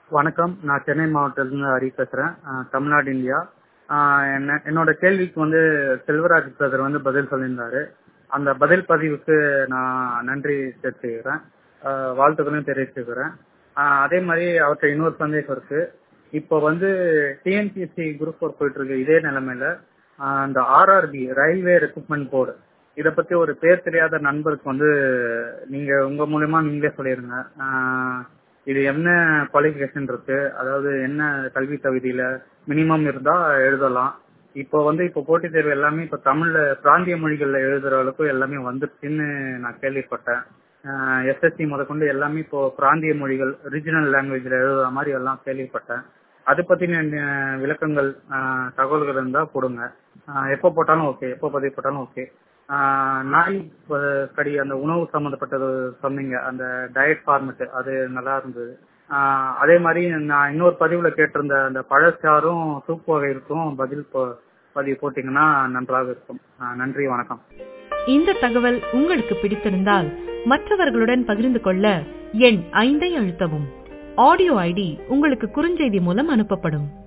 வணக்கம் நான் சென்னை மாவட்டத்திலிருந்து ஹரி பேசுறேன் அஹ், தமிழ்நாடு இந்தியா அஹ், என்ன- என்னோட கேள்விக்கு வந்து செல்வராஜ் பிரதர் வந்து பதில் சொல்லியிருந்தாரு அந்த பதில் பதிவுக்கு நான் நன்றி தெரிவிச்சுக்கிறேன் அஹ், வாழ்த்துக்களையும் தெரிவிச்சுக்கிறேன் அஹ், அதே மாதிரி அவர்கிட்ட இன்னொரு சந்தேகம் இருக்கு இப்போ வந்து டிஎன்பிஎஸ்சி குரூப் ஃபோர் போயிட்டு இருக்கு இதே நிலைமையில அஹ், அந்த ஆர்ஆர்பி ரயில்வே ரெக்ரூட்மெண்ட் போர்டு இத பத்தி ஒரு பேர் தெரியாத நண்பருக்கு வந்து நீங்க உங்க மூலியமா நீங்களே சொல்லிருங்க அஹ், இது என்ன குவாலிஃபிகேஷன் இருக்கு அதாவது என்ன கல்வி தகுதியில மினிமம் இருந்தா எழுதலாம் இப்போ வந்து இப்போ போட்டித் தேர்வு எல்லாமே இப்போ தமிழ்ல பிராந்திய மொழிகள்ல எழுதுற அளவுக்கு எல்லாமே வந்துருச்சுன்னு நான் கேள்விப்பட்டேன் எஸ்எஸ்சி முதற்கொண்டு எல்லாமே இப்போ பிராந்திய மொழிகள் ரீஜனல் லாங்குவேஜ்ல எழுதுற மாதிரி எல்லாம் கேள்விப்பட்டேன் அது பத்தின அஹ், விளக்கங்கள் அஹ், தகவல்கள் இருந்தா கொடுங்க அஹ், எப்போ போட்டாலும் ஓகே எப்போ பதிவு போட்டாலும் ஓகே நாய் அஹ், கடி அந்த உணவு சம்பந்தப்பட்டது சொன்னீங்க அந்த டயட் ஃபார்மட் அது நல்லா இருந்தது ஆஹ் அதே மாதிரி நான் இன்னொரு பதிவுல கேட்டிருந்த அந்த பழச்சாறும் சூப் வகை இருக்கும் பதில் போ- பதிவு போட்டீங்கன்னா நன்றாக இருக்கும் ஆஹ் நன்றி வணக்கம் இந்த தகவல் உங்களுக்கு பிடித்திருந்தால் மற்றவர்களுடன் பகிர்ந்து கொள்ள எண் ஐந்தை அழுத்தவும் ஆடியோ ஐடி உங்களுக்கு குறுஞ்செய்தி மூலம் அனுப்பப்படும்